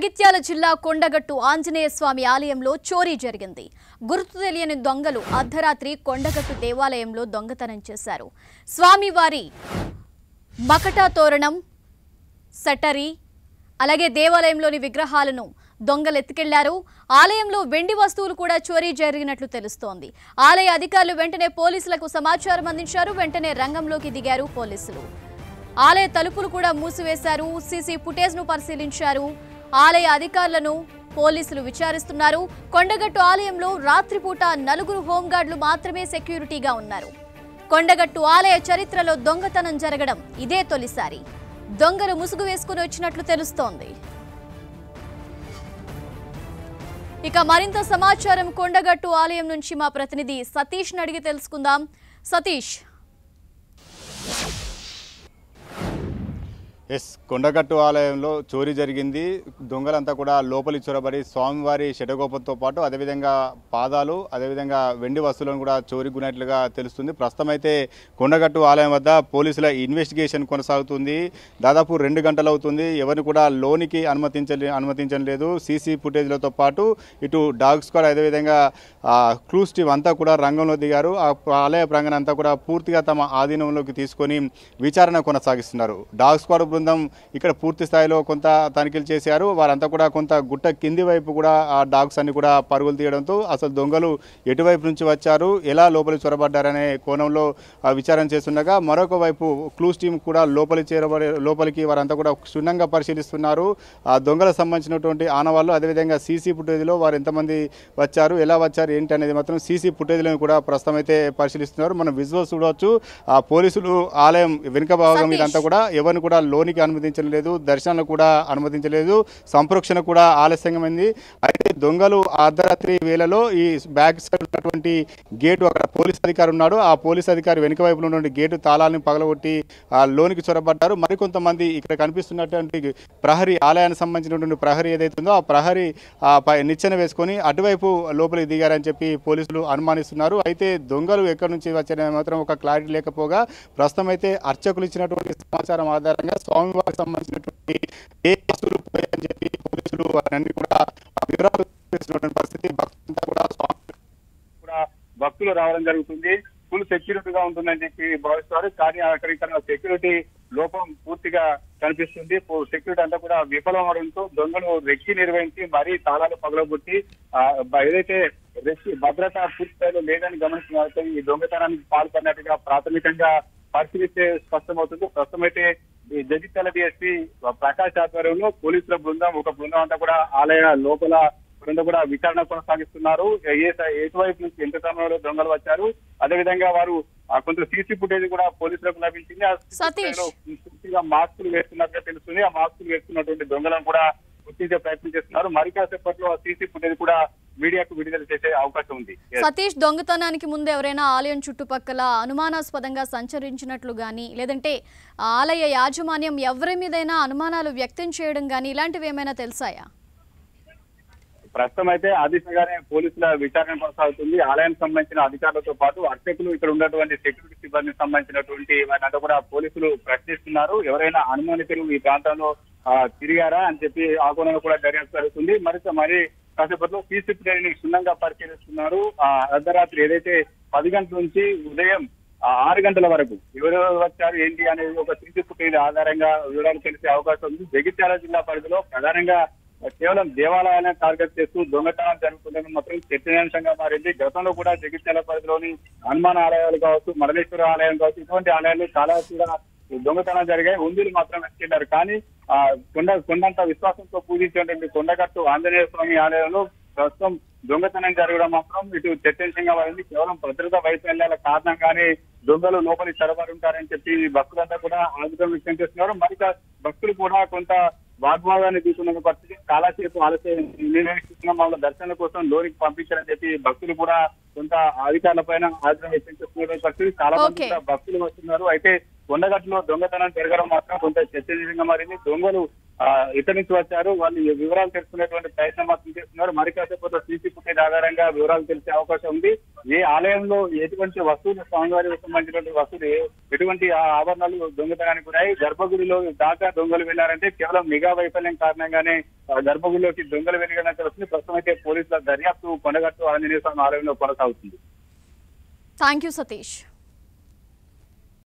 జగిత్యాల జిల్లా కొండగట్టు ఆంజనేయ స్వామి ఆలయంలో చోరీ జరిగింది గుర్తు తెలియని దొంగలు అర్ధరాత్రి కొండగట్టు దేవాలయంలో దొంగతనం చేశారు స్వామివారి మకటా తోరణం సటరీ అలాగే దేవాలయంలోని విగ్రహాలను దొంగలు ఎత్తుకెళ్లారు ఆలయంలో వెండి వస్తువులు కూడా చోరీ జరిగినట్లు తెలుస్తోంది ఆలయ అధికారులు వెంటనే పోలీసులకు సమాచారం అందించారు వెంటనే రంగంలోకి దిగారు పోలీసులు ఆలయ తలుపులు కూడా మూసివేశారు సీసీ ఫుటేజ్ ను పరిశీలించారు ఆలయ అధికారులను పోలీసులు విచారిస్తున్నారు కొండగట్టు ఆలయంలో రాత్రిపూట నలుగురు హోంగార్డులు మాత్రమే సెక్యూరిటీగా ఉన్నారు కొండగట్టు ఆలయ చరిత్రలో దొంగతనం జరగడం ఇదే తొలిసారి దొంగలు ముసుగు వేసుకుని వచ్చినట్లు తెలుస్తోంది ఇక మరింత సమాచారం కొండగట్టు ఆలయం నుంచి మా ప్రతినిధి సతీష్ అడిగి తెలుసుకుందాం సతీష్ ఎస్ కొండగట్టు ఆలయంలో చోరీ జరిగింది దొంగలంతా కూడా లోపలి చొరబడి స్వామివారి శటగోపంతో పాటు అదేవిధంగా పాదాలు అదేవిధంగా వెండి వస్తువులను కూడా చోరీ గునట్లుగా తెలుస్తుంది ప్రస్తుతం అయితే కొండగట్టు ఆలయం వద్ద పోలీసుల ఇన్వెస్టిగేషన్ కొనసాగుతుంది దాదాపు రెండు గంటలు అవుతుంది ఎవరిని కూడా లోనికి అనుమతించలే అనుమతించడం లేదు సీసీ ఫుటేజ్లతో పాటు ఇటు డాగ్ స్క్వాడ్ అదేవిధంగా ఆ, క్లూస్ టీమ్ అంతా కూడా రంగంలో దిగారు ఆ ఆలయ ప్రాంగణం అంతా కూడా పూర్తిగా తమ ఆధీనంలోకి తీసుకొని విచారణ కొనసాగిస్తున్నారు డాగ్ స్క్వాడ్ బృందం ఇక్కడ పూర్తి స్థాయిలో కొంత తనిఖీలు చేశారు వారంతా కూడా కొంత గుట్ట కింది వైపు కూడా ఆ డాగ్స్ అన్ని కూడా పరుగులు తీయడంతో అసలు దొంగలు ఎటువైపు నుంచి వచ్చారు ఎలా లోపలి చొరబడ్డారనే కోణంలో ఆ, విచారణ చేస్తుండగా మరొక వైపు క్లూస్ టీం కూడా లోపలి చేరబడి లోపలికి వారంతా కూడా క్షుణ్ణంగా పరిశీలిస్తున్నారు ఆ దొంగలకు సంబంధించినటువంటి ఆనవాళ్ళు అదేవిధంగా సీసీ ఫుటేజ్లో వారు ఎంతమంది వచ్చారు ఎలా వచ్చారు ఏంటి అనేది మాత్రం సీసీ ఫుటేజ్లను కూడా ప్రస్తుతం అయితే పరిశీలిస్తున్నారు మనం విజువల్స్ చూడవచ్చు ఆ పోలీసులు ఆలయం వెనుక భాగం సతీష్. ఇదంతా కూడా ఎవరిని కూడా లోనికి అనుమతించలేదు దర్శనాలు కూడా అనుమతించలేదు సంప్రోక్షణ కూడా ఆలస్యమైంది అయితే దొంగలు అర్ధరాత్రి వేళలో ఈ బ్యాక్ సైడ్ ఉన్నటువంటి గేటు అక్కడ పోలీస్ అధికారి ఉన్నాడు ఆ పోలీస్ అధికారి వెనుక వైపులో ఉన్నటువంటి గేటు తాళాలను పగలగొట్టి ఆ లోనికి చొరబడ్డారు మరికొంతమంది ఇక్కడ కనిపిస్తున్నటువంటి ప్రహరీ ఆలయానికి సంబంధించినటువంటి ప్రహరీ ఏదైతుందో ఆ ప్రహరీ ఆ పై నిచ్చెన వేసుకొని అటువైపు లోపలికి దిగారని చెప్పి పోలీసులు అనుమానిస్తున్నారు అయితే దొంగలు ఎక్కడి నుంచి వచ్చారని మాత్రం ఒక క్లారిటీ లేకపోగా ప్రస్తుతం అయితే అర్చకులు ఇచ్చినటువంటి సమాచారం ఆధారంగా స్వామివారికి సంబంధించినటువంటి ఏ వస్తువులు పోయాయని చెప్పి పోలీసులు వారన్నీ కూడా ఆ వివరాలు తెలుస్తున్నటువంటి పరిస్థితి భక్తులంతా కూడా స్వామి కూడా భక్తులు రావడం జరుగుతుంది ఫుల్ సెక్యూరిటీ గా ఉంటుందని చెప్పి భావిస్తారు కానీ అక్కడ ఇక్కడ సెక్యూరిటీ లోపం పూర్తిగా కనిపిస్తుంది సెక్యూరిటీ అంతా కూడా విఫలం అవడంతో దొంగలు రెక్కి నిర్వహించి మరీ తాళాలు పగలగొట్టి ఆ, బ- ఏదైతే రెక్కి భద్రత పూర్తి స్థాయిలో లేదని గమనిస్తున్నారు ఈ దొంగతనానికి పాల్పడినట్టుగా ప్రాథమికంగా పరిశీలిస్తే స్పష్టమవుతుంది ప్రస్తుతం అయితే ఈ జగిత్యాల డిఎస్పీ ప్రకాష్ ఆధ్వర్యంలో పోలీసుల బృందం ఒక బృందం అంతా కూడా ఆలయ లోపల బృందం కూడా విచారణ కొనసాగిస్తున్నారు ఏ ఎటువైపు నుంచి ఎంత సమయంలో దొంగలు వచ్చారు అదేవిధంగా వారు ఆ కొంత సీసీ ఫుటేజ్ కూడా పోలీసులకు లభించింది ఆ CC సతీష్. ఫుటేజ్లో పూర్తిగా మాస్కులు వేస్తున్నట్టుగా తెలుస్తుంది ఆ మాస్కులు వేస్తున్నటువంటి దొంగలను కూడా గుర్తించే ప్రయత్నం చేస్తున్నారు మరి కాసేపట్లో ఆ సీసీ ఫుటేజ్ కూడా మీడియాకు విడుదల చేసే అవకాశం ఉంది Yes. సతీష్ దొంగతనానికి ముందు ఎవరైనా ఆలయం చుట్టుపక్కల అనుమానాస్పదంగా సంచరించినట్లు గాని లేదంటే ఆ ఆలయ యాజమాన్యం ఎవరి మీదైనా అనుమానాలు వ్యక్తం చేయడం గాని ఇలాంటివి ఏమైనా తెలిసాయా ప్రస్తుతం అయితే ఆ దిశగానే పోలీసుల విచారణ కొనసాగుతుంది ఆలయానికి సంబంధించిన అధికారులతో పాటు అర్చకులు ఇక్కడ ఉన్నటువంటి సెక్యూరిటీ సిబ్బందికి సంబంధించినటువంటి వారిని కూడా పోలీసులు ప్రశ్నిస్తున్నారు ఎవరైనా అనుమానితులు ఈ ప్రాంతంలో ఆ, తిరిగారా అని చెప్పి ఆ కోణంలో కూడా దర్యాప్తు జరుగుతుంది మరి మరి కాసేపట్లో సీసీ ఫుటేజ్ ని క్షుణ్ణంగా పరిశీలిస్తున్నారు ఆ అర్ధరాత్రి ఏదైతే పది గంటల నుంచి ఉదయం ఆ ఆరు గంటల వరకు ఎవరెవరు వచ్చారు ఏంటి అనేది ఒక సీసీ ఫుటేజ్ ఆధారంగా వివరాలు తెలిసే అవకాశం ఉంది జగిత్యాల జిల్లా పరిధిలో ప్రధానంగా కేవలం దేవాలయాలను టార్గెట్ చేస్తూ దొంగతనం జరుగుతుందని మాత్రం చర్చనీయాంశంగా మారింది గతంలో కూడా జగిత్యాల పరిధిలోని హనుమాన్ ఆలయాలు కావచ్చు మరలేశ్వర ఆలయం కావచ్చు ఇటువంటి ఆలయాలు చాలా కూడా ఈ దొంగతనం జరిగాయి ఉందులు మాత్రం వెతికిన్నారు కానీ ఆ కొండ కొండంత విశ్వాసంతో పూజించేటువంటి కొండగట్టు ఆంజనేయ స్వామి ఆలయంలో ప్రస్తుతం దొంగతనం జరగడం మాత్రం ఇటు చర్చనీయంగా మారింది కేవలం భద్రతా వైఫల్యాల కారణంగానే దొంగలు లోపలి చొరబడి ఉంటారని చెప్పి భక్తులంతా కూడా ఆగ్రహం వ్యక్తం చేస్తున్నారు మరి భక్తులు కూడా కొంత వాగ్వాదాన్ని తీసుకున్న పరిస్థితి చాలాసేపు ఆలస్యం నిర్ణయిస్తున్నాం వాళ్ళ దర్శనం కోసం లోనికి పంపించారని చెప్పి భక్తులు కూడా కొంత అధికారుల పైన ఆగ్రహం వ్యక్తం చేస్తున్న పరిస్థితి చాలా మంది Okay. కూడా భక్తులు వస్తున్నారు అయితే కొండగట్టులో దొంగతనం జరగడం మాత్రం కొంత చర్చనీయంగా మారింది దొంగలు ఆ, ఎక్కడి నుంచి వచ్చారు వాళ్ళు ఈ వివరాలు తెలుసుకునేటువంటి ప్రయత్నం మాత్రం చేస్తున్నారు మరి కాసేపు సీసీ ఫుటేజ్ ఆధారంగా వివరాలు తెలిసే అవకాశం ఉంది ఏ ఆలయంలో ఎటువంటి వస్తువులు స్వామివారికి సంబంధించినటువంటి వస్తువులు ఏ- ఎటువంటి ఆ ఆభరణాలు దొంగతనానికి గురై గర్భగుడిలో దాకా దొంగలు వెళ్ళారంటే కేవలం నిఘా వైఫల్యం కారణంగానే ఆ, గర్భగుడిలోకి దొంగలు వెళ్ళిన తెలుస్తుంది ప్రస్తుతం అయితే పోలీసుల దర్యాప్తు కొండగట్టు ఆంజనేయ స్వామి ఆలయంలో కొనసాగుతుంది థ్యాంక్ యూ సతీష్